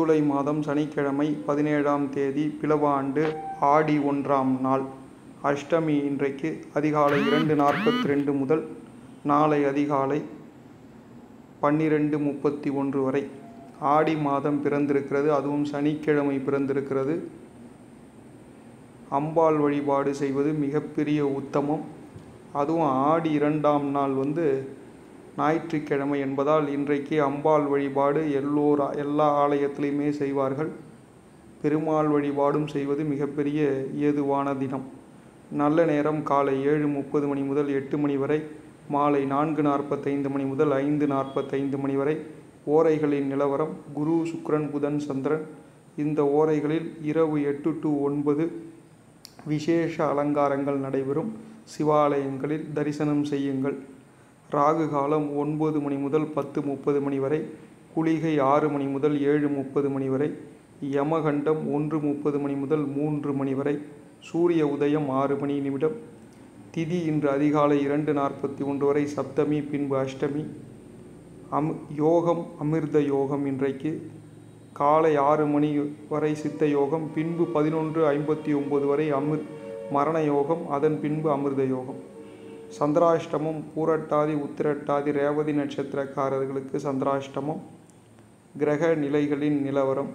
ஜூலை மாதம் சனிக்கிழமை பதினேழாம் தேதி பிலவ ஆண்டு ஆடி ஒன்றாம் நாள் அஷ்டமி இன்றைக்கு அதிகாலை இரண்டு நாற்பத்தி ரெண்டு முதல் நாளை அதிகாலை பன்னிரெண்டு முப்பத்தி ஒன்று வரை ஆடி மாதம் பிறந்திருக்கிறது அதுவும் சனிக்கிழமை பிறந்திருக்கிறது அம்பாள் வழிபாடு செய்வது மிகப்பெரிய உத்தமம் அதுவும் ஆடி இரண்டாம் நாள் வந்து ஞாயிற்றுக்கிழமை என்பதால் இன்றைக்கு அம்பாள் வழிபாடு எல்லோர் எல்லா ஆலயத்திலையுமே செய்வார்கள் பெருமாள் வழிபாடும் செய்வது மிகப்பெரிய ஏதுவான தினம் நல்ல நேரம் காலை ஏழு முப்பது மணி முதல் எட்டு மணி வரை மாலை நான்கு நாற்பத்தைந்து மணி முதல் ஐந்து நாற்பத்தைந்து மணி வரை ஓரைகளின் நிலவரம் குரு சுக்கிரன் புதன் சந்திரன் இந்த ஓரைகளில் இரவு எட்டு டு ஒன்பது விசேஷ அலங்காரங்கள் நடைபெறும் சிவாலயங்களில் தரிசனம் செய்யுங்கள் ராகு காலம் ஒன்பது மணி முதல் பத்து முப்பது மணி வரை குளிகை ஆறு மணி முதல் ஏழு முப்பது மணி வரை யமகண்டம் ஒன்று முப்பது மணி முதல் மூன்று மணி வரை சூரிய உதயம் ஆறு மணி நிமிடம் திதி இன்று அதிகாலை இரண்டு நாற்பத்தி ஒன்று வரை சப்தமி பின்பு அஷ்டமி அம் யோகம் அமிர்த யோகம் இன்றைக்கு காலை ஆறு மணி வரை சித்த யோகம் பின்பு பதினொன்று ஐம்பத்தி ஒம்பது வரை அமிர் மரண யோகம் அதன் பின்பு அமிர்த யோகம் சந்திராஷ்டமம் பூரட்டாதி உத்திரட்டாதி ரேவதி நட்சத்திரக்காரர்களுக்கு சந்திராஷ்டமம் கிரக நிலைகளின் நிலவரம்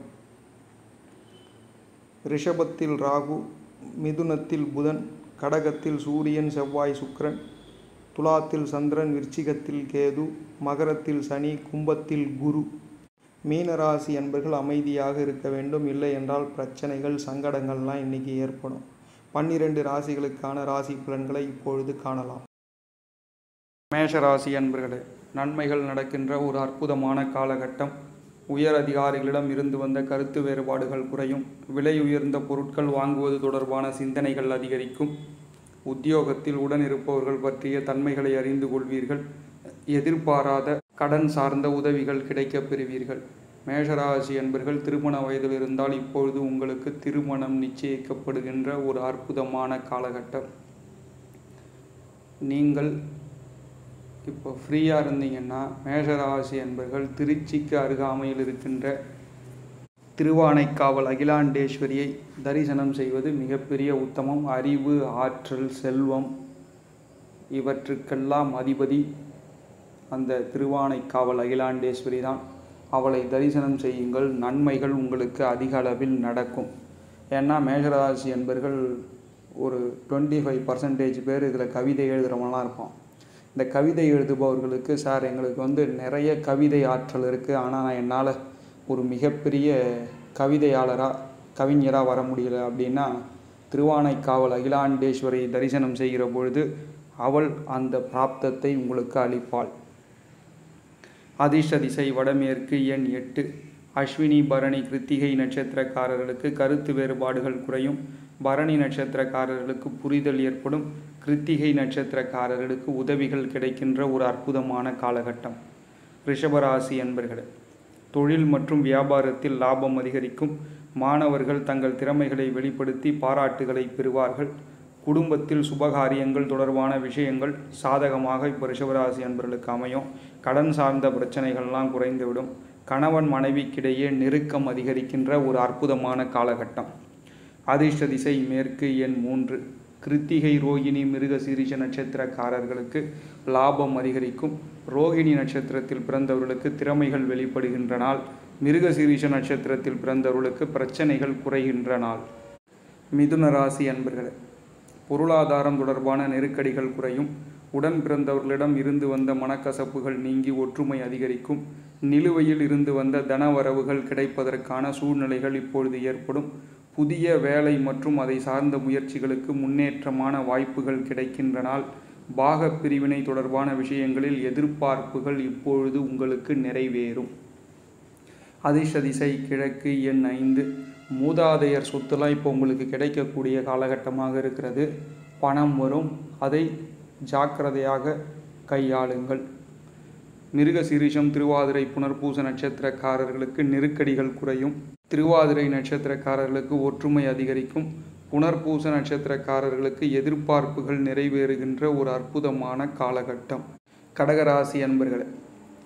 ரிஷபத்தில் ராகு மிதுனத்தில் புதன் கடகத்தில் சூரியன் செவ்வாய் சுக்கிரன் துலாத்தில் சந்திரன் விருச்சிகத்தில் கேது மகரத்தில் சனி கும்பத்தில் குரு மீனராசி என்பர்கள் அமைதியாக இருக்க வேண்டும் இல்லை என்றால் பிரச்சனைகள் சங்கடங்கள்லாம் இன்னைக்கு ஏற்படும் பன்னிரண்டு ராசிகளுக்கான ராசி பலன்களை இப்பொழுது காணலாம் மேஷராசி அன்பர்களே நன்மைகள் நடக்கின்ற ஒரு அற்புதமான காலகட்டம் உயர் அதிகாரிகளிடம் இருந்து வந்த கருத்து வேறுபாடுகள் குறையும் விலை உயர்ந்த பொருட்கள் வாங்குவது தொடர்பான சிந்தனைகள் அதிகரிக்கும் உத்தியோகத்தில் உடன் இருப்பவர்கள் பற்றிய தன்மைகளை அறிந்து கொள்வீர்கள் எதிர்பாராத கடன் சார்ந்த உதவிகள் கிடைக்கப் பெறுவீர்கள் மேஷராசி என்பர்கள் திருமண வயதில் இருந்தால் இப்பொழுது உங்களுக்கு திருமணம் நிச்சயிக்கப்படுகின்ற ஒரு அற்புதமான காலகட்டம் நீங்கள் இப்போ ஃப்ரீயாக இருந்தீங்கன்னா மேஷராசி என்பர்கள் திருச்சிக்கு அருகாமையில் இருக்கின்ற திருவானைக்காவல் அகிலாண்டேஸ்வரியை தரிசனம் செய்வது மிகப்பெரிய உத்தமம் அறிவு ஆற்றல் செல்வம் இவற்றுக்கெல்லாம் அதிபதி அந்த திருவானைக்காவல் அகிலாண்டேஸ்வரி தான் அவளை தரிசனம் செய்யுங்கள் நன்மைகள் உங்களுக்கு அதிக அளவில் நடக்கும் ஏன்னா மேஷராசி என்பர்கள் ஒரு டுவெண்ட்டி ஃபைவ் பர்சன்டேஜ் பேர் இதில் கவிதை எழுதுகிறவங்களாம் இருப்பான் இந்த கவிதை எழுதுபவர்களுக்கு சார் எங்களுக்கு வந்து நிறைய கவிதை ஆற்றல் இருக்குது ஆனால் நான் என்னால் ஒரு மிகப்பெரிய கவிதையாளராக கவிஞராக வர முடியல அப்படின்னா திருவானைக்காவல் அகிலாண்டேஸ்வரி தரிசனம் செய்கிற பொழுது அவள் அந்த பிராப்தத்தை உங்களுக்கு அளிப்பாள் அதிர்ஷ்ட திசை வடமேற்கு எண் எட்டு அஸ்வினி பரணி கிருத்திகை நட்சத்திரக்காரர்களுக்கு கருத்து வேறுபாடுகள் குறையும் பரணி நட்சத்திரக்காரர்களுக்கு புரிதல் ஏற்படும் கிருத்திகை நட்சத்திரக்காரர்களுக்கு உதவிகள் கிடைக்கின்ற ஒரு அற்புதமான காலகட்டம் ரிஷபராசி என்பர்களே தொழில் மற்றும் வியாபாரத்தில் லாபம் அதிகரிக்கும் மாணவர்கள் தங்கள் திறமைகளை வெளிப்படுத்தி பாராட்டுகளை பெறுவார்கள் குடும்பத்தில் சுபகாரியங்கள் தொடர்பான விஷயங்கள் சாதகமாக இப்போ ரிஷபராசி அன்பர்களுக்கு அமையும் கடன் சார்ந்த பிரச்சனைகள்லாம் குறைந்துவிடும் கணவன் மனைவிக்கிடையே நெருக்கம் அதிகரிக்கின்ற ஒரு அற்புதமான காலகட்டம் அதிர்ஷ்ட திசை மேற்கு எண் மூன்று கிருத்திகை ரோகிணி மிருக சீரிஷ நட்சத்திரக்காரர்களுக்கு லாபம் அதிகரிக்கும் ரோகிணி நட்சத்திரத்தில் பிறந்தவர்களுக்கு திறமைகள் வெளிப்படுகின்ற நாள் மிருக சீரிஷ நட்சத்திரத்தில் பிறந்தவர்களுக்கு பிரச்சனைகள் குறைகின்ற நாள் மிதுன ராசி அன்பர்களே பொருளாதாரம் தொடர்பான நெருக்கடிகள் குறையும் உடன் பிறந்தவர்களிடம் இருந்து வந்த மனக்கசப்புகள் நீங்கி ஒற்றுமை அதிகரிக்கும் நிலுவையில் இருந்து வந்த தனவரவுகள் கிடைப்பதற்கான சூழ்நிலைகள் இப்பொழுது ஏற்படும் புதிய வேலை மற்றும் அதை சார்ந்த முயற்சிகளுக்கு முன்னேற்றமான வாய்ப்புகள் கிடைக்கின்ற நாள் பாக பிரிவினை தொடர்பான விஷயங்களில் எதிர்பார்ப்புகள் இப்பொழுது உங்களுக்கு நிறைவேறும் அதிர்ஷ்ட திசை கிழக்கு எண் ஐந்து மூதாதையர் சொத்துலாம் இப்போ உங்களுக்கு கிடைக்கக்கூடிய காலகட்டமாக இருக்கிறது பணம் வரும் அதை ஜாக்கிரதையாக கையாளுங்கள் மிருக சிரிஷம் திருவாதிரை புனர்பூச நட்சத்திரக்காரர்களுக்கு நெருக்கடிகள் குறையும் திருவாதிரை நட்சத்திரக்காரர்களுக்கு ஒற்றுமை அதிகரிக்கும் புனர்பூச நட்சத்திரக்காரர்களுக்கு எதிர்பார்ப்புகள் நிறைவேறுகின்ற ஒரு அற்புதமான காலகட்டம் கடகராசி அன்பர்களே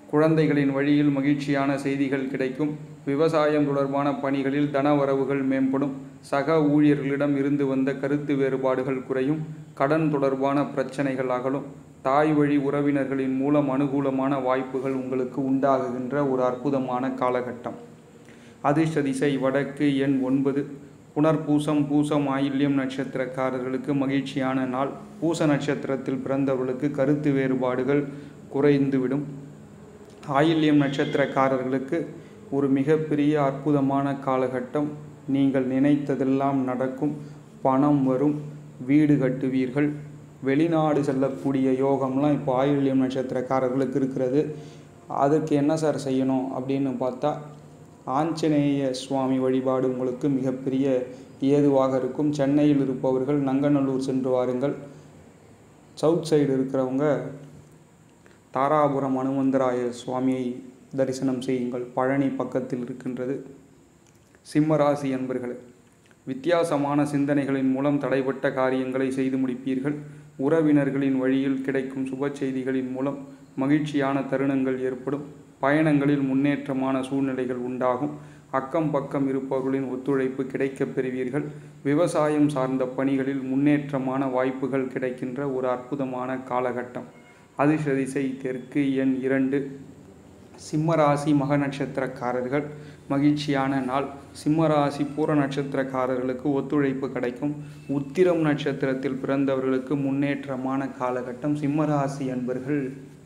குழந்தைகளின் வழியில் மகிழ்ச்சியான செய்திகள் கிடைக்கும் விவசாயம் தொடர்பான பணிகளில் தனவரவுகள் மேம்படும் சக ஊழியர்களிடம் இருந்து வந்த கருத்து வேறுபாடுகள் குறையும் கடன் தொடர்பான பிரச்சனைகள் அகலும் தாய் வழி உறவினர்களின் மூலம் அனுகூலமான வாய்ப்புகள் உங்களுக்கு உண்டாகுகின்ற ஒரு அற்புதமான காலகட்டம் அதிர்ஷ்ட திசை வடக்கு எண் ஒன்பது புனர்பூசம் பூசம் ஆயில்யம் நட்சத்திரக்காரர்களுக்கு மகிழ்ச்சியான நாள் பூச நட்சத்திரத்தில் பிறந்தவர்களுக்கு கருத்து வேறுபாடுகள் குறைந்துவிடும் ஆயில்யம் நட்சத்திரக்காரர்களுக்கு ஒரு மிகப்பெரிய அற்புதமான காலகட்டம் நீங்கள் நினைத்ததெல்லாம் நடக்கும் பணம் வரும் வீடு கட்டுவீர்கள் வெளிநாடு செல்லக்கூடிய யோகம்லாம் இப்போ ஆயில்யம் நட்சத்திரக்காரர்களுக்கு இருக்கிறது அதுக்கு என்ன சார் செய்யணும் அப்படின்னு பார்த்தா ஆஞ்சநேய சுவாமி வழிபாடு உங்களுக்கு மிகப்பெரிய ஏதுவாக இருக்கும் சென்னையில் இருப்பவர்கள் நங்கநல்லூர் சென்று வாருங்கள் சவுத் சைடு இருக்கிறவங்க தாராபுரம் அனுமந்தராய சுவாமியை தரிசனம் செய்யுங்கள் பழனி பக்கத்தில் இருக்கின்றது சிம்மராசி அன்பர்களே வித்தியாசமான சிந்தனைகளின் மூலம் தடைப்பட்ட காரியங்களை செய்து முடிப்பீர்கள் உறவினர்களின் வழியில் கிடைக்கும் சுப செய்திகளின் மூலம் மகிழ்ச்சியான தருணங்கள் ஏற்படும் பயணங்களில் முன்னேற்றமான சூழ்நிலைகள் உண்டாகும் அக்கம் பக்கம் இருப்பவர்களின் ஒத்துழைப்பு கிடைக்கப் பெறுவீர்கள் விவசாயம் சார்ந்த பணிகளில் முன்னேற்றமான வாய்ப்புகள் கிடைக்கின்ற ஒரு அற்புதமான காலகட்டம் அதிர்ஷ்ட திசை தெற்கு எண் இரண்டு சிம்மராசி மக நட்சத்திரக்காரர்கள் மகிழ்ச்சியான நாள் சிம்மராசி பூர நட்சத்திரக்காரர்களுக்கு ஒத்துழைப்பு கிடைக்கும் உத்திரம் நட்சத்திரத்தில் பிறந்தவர்களுக்கு முன்னேற்றமான காலகட்டம் சிம்மராசி அன்பர்கள்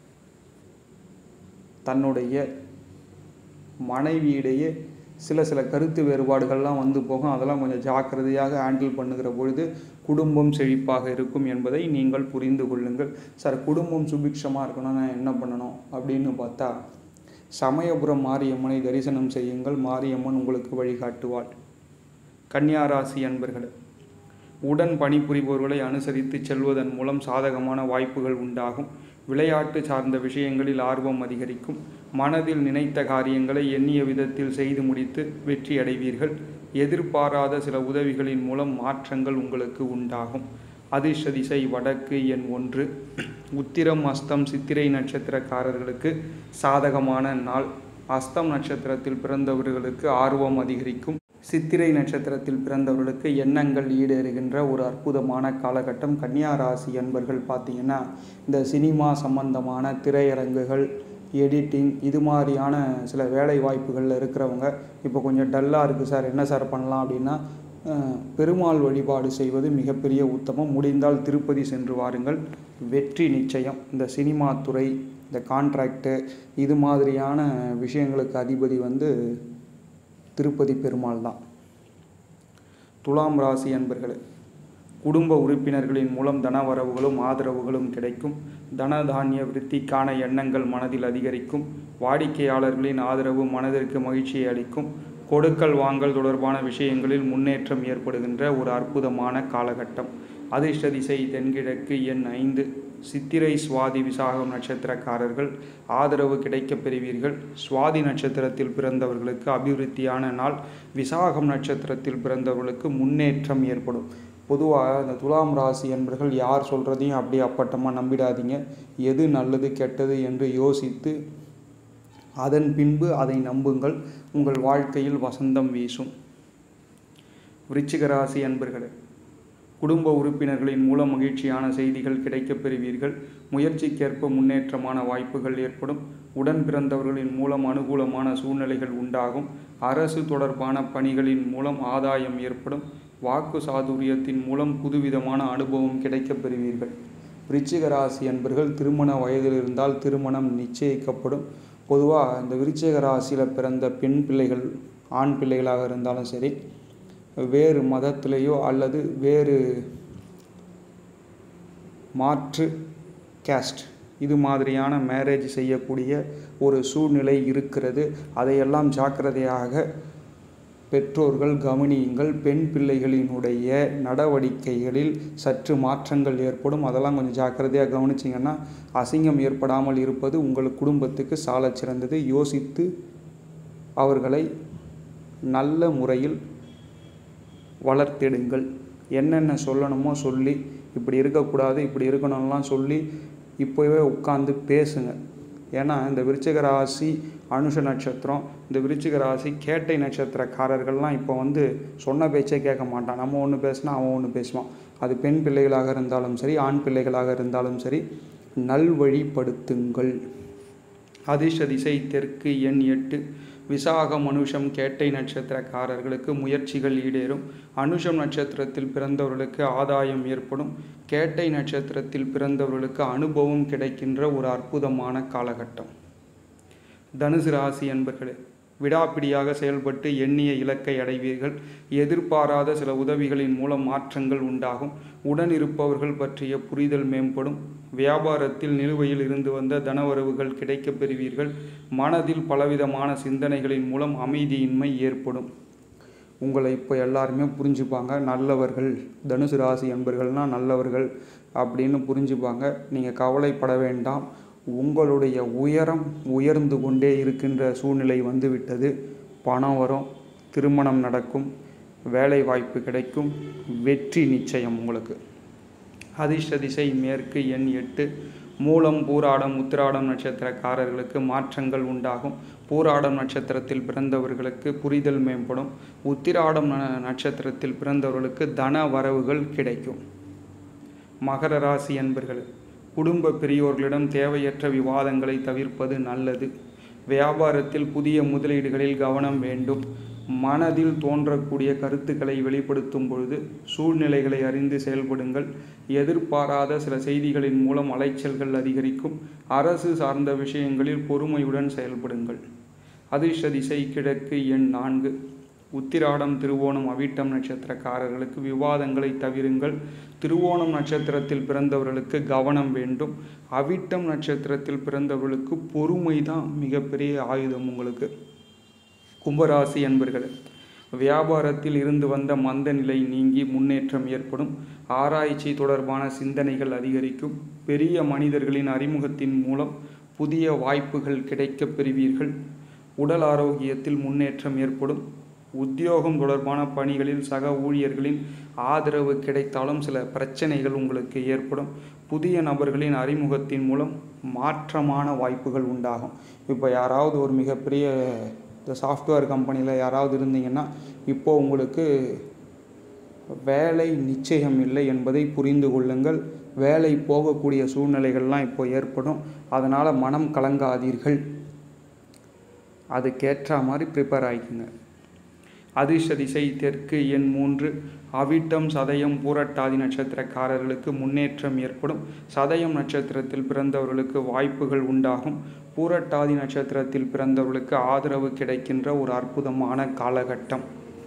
தன்னுடைய மனைவியிடையே சில சில கருத்து வேறுபாடுகள்லாம் வந்து போகும் அதெல்லாம் கொஞ்சம் ஜாக்கிரதையாக ஹேண்டில் பண்ணுகிற பொழுது குடும்பம் செழிப்பாக இருக்கும் என்பதை நீங்கள் புரிந்து கொள்ளுங்கள் சார் குடும்பம் சுபிக்ஷமாக இருக்கணும்னா என்ன பண்ணணும் அப்படின்னு பார்த்தா சமயபுரம் மாரியம்மனை தரிசனம் செய்யுங்கள் மாரியம்மன் உங்களுக்கு வழிகாட்டுவாள் கன்னியாராசி அன்பர்களே உடன் பணிபுரிபவர்களை அனுசரித்து செல்வதன் மூலம் சாதகமான வாய்ப்புகள் உண்டாகும் விளையாட்டு சார்ந்த விஷயங்களில் ஆர்வம் அதிகரிக்கும் மனதில் நினைத்த காரியங்களை எண்ணிய விதத்தில் செய்து முடித்து வெற்றி அடைவீர்கள் எதிர்பாராத சில உதவிகளின் மூலம் மாற்றங்கள் உங்களுக்கு உண்டாகும் அதிர்ஷ்ட திசை வடக்கு எண் ஒன்று உத்திரம் அஸ்தம் சித்திரை நட்சத்திரக்காரர்களுக்கு சாதகமான நாள் அஸ்தம் நட்சத்திரத்தில் பிறந்தவர்களுக்கு ஆர்வம் அதிகரிக்கும் சித்திரை நட்சத்திரத்தில் பிறந்தவர்களுக்கு எண்ணங்கள் ஈடேறுகின்ற ஒரு அற்புதமான காலகட்டம் கன்னியா ராசி அன்பர்கள் பார்த்தீங்கன்னா இந்த சினிமா சம்பந்தமான திரையரங்குகள் எடிட்டிங் இது மாதிரியான சில வேலை வாய்ப்புகளில் இருக்கிறவங்க இப்போ கொஞ்சம் டல்லாக இருக்குது சார் என்ன சார் பண்ணலாம் அப்படின்னா அஹ், பெருமாள் வழிபாடு செய்வது மிகப்பெரிய உத்தமம் முடிந்தால் திருப்பதி சென்று வாருங்கள் வெற்றி நிச்சயம் இந்த சினிமா துறை இந்த கான்ட்ராக்டு இது மாதிரியான விஷயங்களுக்கு அதிபதி வந்து திருப்பதி பெருமாள் தான் துலாம் ராசி அன்பர்களே குடும்ப உறுப்பினர்களின் மூலம் தனவரவுகளும் ஆதரவுகளும் கிடைக்கும் தன தானிய விருத்திக்கான எண்ணங்கள் மனதில் அதிகரிக்கும் வாடிக்கையாளர்களின் ஆதரவு மனதிற்கு மகிழ்ச்சியை அளிக்கும் கொடுக்கல் வாங்கல் தொடர்பான விஷயங்களில் முன்னேற்றம் ஏற்படுகின்ற ஒரு அற்புதமான காலகட்டம் அதிர்ஷ்ட திசை தென்கிழக்கு எண் ஐந்து சித்திரை சுவாதி விசாகம் நட்சத்திரக்காரர்கள் ஆதரவு கிடைக்கப் பெறுவீர்கள் சுவாதி நட்சத்திரத்தில் பிறந்தவர்களுக்கு அபிவிருத்தியான நாள் விசாகம் நட்சத்திரத்தில் பிறந்தவர்களுக்கு முன்னேற்றம் ஏற்படும் பொதுவாக இந்த துலாம் ராசி என்பர்கள் யார் சொல்கிறதையும் அப்படியே அப்பட்டமாக நம்பிடாதீங்க எது நல்லது கெட்டது என்று யோசித்து அதன் பின்பு அதை நம்புங்கள் உங்கள் வாழ்க்கையில் வசந்தம் வீசும் விருச்சிக ராசி அன்பர்களே குடும்ப உறுப்பினர்களின் மூலம் மகிழ்ச்சியான செய்திகள் கிடைக்கப் பெறுவீர்கள் முயற்சிக்கேற்ப முன்னேற்றமான வாய்ப்புகள் ஏற்படும் உடன் பிறந்தவர்களின் மூலம் அனுகூலமான சூழ்நிலைகள் உண்டாகும் அரசு தொடர்பான பணிகளின் மூலம் ஆதாயம் ஏற்படும் வாக்கு சாதுரியத்தின் மூலம் புதுவிதமான அனுபவம் கிடைக்கப் பெறுவீர்கள் விருச்சிக ராசி அன்பர்கள் திருமண வயதில் இருந்தால் திருமணம் நிச்சயிக்கப்படும் பொதுவாக இந்த விருச்சிக ராசியில் பிறந்த பெண் பிள்ளைகள் ஆண் பிள்ளைகளாக இருந்தாலும் சரி வேறு மதத்திலேயோ அல்லது வேறு மாற்று கேஸ்ட் இது மாதிரியான மேரேஜ் செய்யக்கூடிய ஒரு சூழ்நிலை இருக்கிறது அதையெல்லாம் ஜாக்கிரதையாக பெற்றோர்கள் கவனியுங்கள் பெண் பிள்ளைகளினுடைய நடவடிக்கைகளில் சற்று மாற்றங்கள் ஏற்படும் அதெல்லாம் கொஞ்சம் ஜாக்கிரதையாக கவனிச்சிங்கன்னா அசிங்கம் ஏற்படாமல் இருப்பது உங்கள் குடும்பத்துக்கு சாலச் சிறந்தது யோசித்து அவர்களை நல்ல முறையில் வளர்த்தெடுங்கள் என்னென்ன சொல்லணுமோ சொல்லி இப்படி இருக்கக்கூடாது இப்படி இருக்கணும்லாம் சொல்லி இப்போவே உட்காந்து பேசுங்க ஏன்னா இந்த விருச்சிக ராசி அனுஷ நட்சத்திரம் இந்த விருச்சிக ராசி கேட்டை நட்சத்திரக்காரர்கள்லாம் இப்போ வந்து சொன்ன பேச்சே கேட்க மாட்டான் நம்ம ஒன்று பேசினா அவன் ஒன்று பேசுவான் அது பெண் பிள்ளைகளாக இருந்தாலும் சரி ஆண் பிள்ளைகளாக இருந்தாலும் சரி நல்வழிப்படுத்துங்கள் அதிர்ஷ்ட திசை தெற்கு எண் எட்டு விசாகம் அனுஷம் கேட்டை நட்சத்திரக்காரர்களுக்கு முயற்சிகள் ஈடேறும் அனுஷம் நட்சத்திரத்தில் பிறந்தவர்களுக்கு ஆதாயம் ஏற்படும் கேட்டை நட்சத்திரத்தில் பிறந்தவர்களுக்கு அனுபவம் கிடைக்கின்ற ஒரு அற்புதமான காலகட்டம் தனுசு ராசி என்பர்களே விடாப்பிடியாக செயல்பட்டு எண்ணிய இலக்கை அடைவீர்கள் எதிர்பாராத சில உதவிகளின் மூலம் மாற்றங்கள் உண்டாகும் உடன் இருப்பவர்கள் பற்றிய புரிதல் மேம்படும் வியாபாரத்தில் நிலுவையில் இருந்து வந்த தனவரவுகள் கிடைக்கப் பெறுவீர்கள் மனதில் பலவிதமான சிந்தனைகளின் மூலம் அமைதியின்மை ஏற்படும் உங்களை இப்போ எல்லாருமே புரிஞ்சுப்பாங்க நல்லவர்கள் தனுசு ராசி என்பர்கள்னால் நல்லவர்கள் அப்படின்னு புரிஞ்சுப்பாங்க நீங்கள் கவலைப்பட வேண்டாம் உங்களுடைய உயரம் உயர்ந்து கொண்டே இருக்கின்ற சூழ்நிலை வந்துவிட்டது பணம் வரும் திருமணம் நடக்கும் வேலை வாய்ப்பு கிடைக்கும் வெற்றி நிச்சயம் உங்களுக்கு அதிர்ஷ்ட திசை மேற்கு எண் எட்டு மூலம் பூராடம் உத்திராடம் நட்சத்திரக்காரர்களுக்கு மாற்றங்கள் உண்டாகும் பூராடம் நட்சத்திரத்தில் பிறந்தவர்களுக்கு புரிதல் மேம்படும் உத்திராடம் ந- நட்சத்திரத்தில் பிறந்தவர்களுக்கு தன வரவுகள் கிடைக்கும் மகர ராசி என்பர்கள் குடும்ப பெரியோர்களிடம் தேவையற்ற விவாதங்களை தவிர்ப்பது நல்லது வியாபாரத்தில் புதிய முதலீடுகளில் கவனம் வேண்டும் மனதில் தோன்றக்கூடிய கருத்துக்களை வெளிப்படுத்தும் பொழுது சூழ்நிலைகளை அறிந்து செயல்படுங்கள் எதிர்பாராத சில செய்திகளின் மூலம் அலைச்சல்கள் அதிகரிக்கும் அரசு சார்ந்த விஷயங்களில் பொறுமையுடன் செயல்படுங்கள் அதிர்ஷ்ட திசை கிழக்கு எண் நான்கு உத்திராடம் திருவோணம் அவிட்டம் நட்சத்திரக்காரர்களுக்கு விவாதங்களை தவிருங்கள் திருவோணம் நட்சத்திரத்தில் பிறந்தவர்களுக்கு கவனம் வேண்டும் அவிட்டம் நட்சத்திரத்தில் பிறந்தவர்களுக்கு பொறுமை தான் மிகப்பெரிய ஆயுதம் உங்களுக்கு கும்பராசி என்பர்கள் வியாபாரத்தில் இருந்து வந்த மந்த நிலை நீங்கி முன்னேற்றம் ஏற்படும் ஆராய்ச்சி தொடர்பான சிந்தனைகள் அதிகரிக்கும் பெரிய மனிதர்களின் அறிமுகத்தின் மூலம் புதிய வாய்ப்புகள் கிடைக்கப் பெறுவீர்கள் உடல் ஆரோக்கியத்தில் முன்னேற்றம் ஏற்படும் உத்தியோகம் தொடர்பான பணிகளில் சக ஊழியர்களின் ஆதரவு கிடைத்தாலும் சில பிரச்சனைகள் உங்களுக்கு ஏற்படும் புதிய நபர்களின் அறிமுகத்தின் மூலம் மாற்றமான வாய்ப்புகள் உண்டாகும் இப்போ யாராவது ஒரு மிகப்பெரிய இந்த சாஃப்ட்வேர் கம்பெனியில் யாராவது இருந்தீங்கன்னா இப்போ உங்களுக்கு வேலை நிச்சயம் இல்லை என்பதை புரிந்து கொள்ளுங்கள் வேலை போகக்கூடிய சூழ்நிலைகள்லாம் இப்போ ஏற்படும் அதனால் மனம் கலங்காதீர்கள் அதுக்கேற்ற மாதிரி ப்ரிப்பேர் ஆகிக்குங்க அதிர்ஷ்ட திசை தெற்கு எண் மூன்று அவிட்டம் சதயம் பூரட்டாதி நட்சத்திரக்காரர்களுக்கு முன்னேற்றம் ஏற்படும் சதயம் நட்சத்திரத்தில் பிறந்தவர்களுக்கு வாய்ப்புகள் உண்டாகும் பூரட்டாதி நட்சத்திரத்தில் பிறந்தவர்களுக்கு ஆதரவு கிடைக்கின்ற ஒரு அற்புதமான காலகட்டம்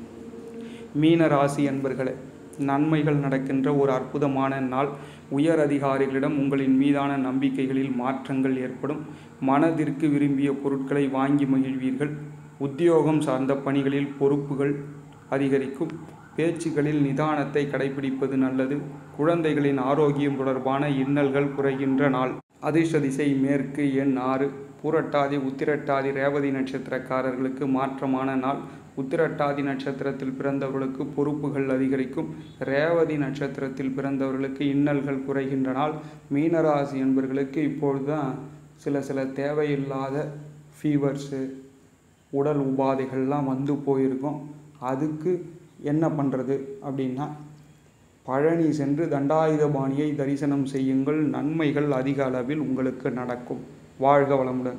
மீன ராசி என்பர்களே நன்மைகள் நடக்கின்ற ஒரு அற்புதமான நாள் உயர் அதிகாரிகளிடம் உங்களின் மீதான நம்பிக்கைகளில் மாற்றங்கள் ஏற்படும் மனதிற்கு விரும்பிய பொருட்களை வாங்கி மகிழ்வீர்கள் உத்தியோகம் சார்ந்த பணிகளில் பொறுப்புகள் அதிகரிக்கும் பேச்சுகளில் நிதானத்தை கடைபிடிப்பது நல்லது குழந்தைகளின் ஆரோக்கியம் தொடர்பான இன்னல்கள் குறைகின்ற நாள் அதிர்ஷ்ட திசை மேற்கு எண் ஆறு பூரட்டாதி உத்திரட்டாதி ரேவதி நட்சத்திரக்காரர்களுக்கு மாற்றமான நாள் உத்திரட்டாதி நட்சத்திரத்தில் பிறந்தவர்களுக்கு பொறுப்புகள் அதிகரிக்கும் ரேவதி நட்சத்திரத்தில் பிறந்தவர்களுக்கு இன்னல்கள் குறைகின்ற நாள் மீனராசி என்பவர்களுக்கு இப்பொழுதுதான் சில சில தேவையில்லாத ஃபீவர்ஸு உடல் உபாதைகள்லாம் வந்து போயிருக்கும் அதுக்கு என்ன பண்ணுறது அப்படின்னா பழனி சென்று தண்டாயுதபாணியை தரிசனம் செய்யுங்கள் நன்மைகள் அதிக அளவில் உங்களுக்கு நடக்கும் வாழ்க வளமுடன்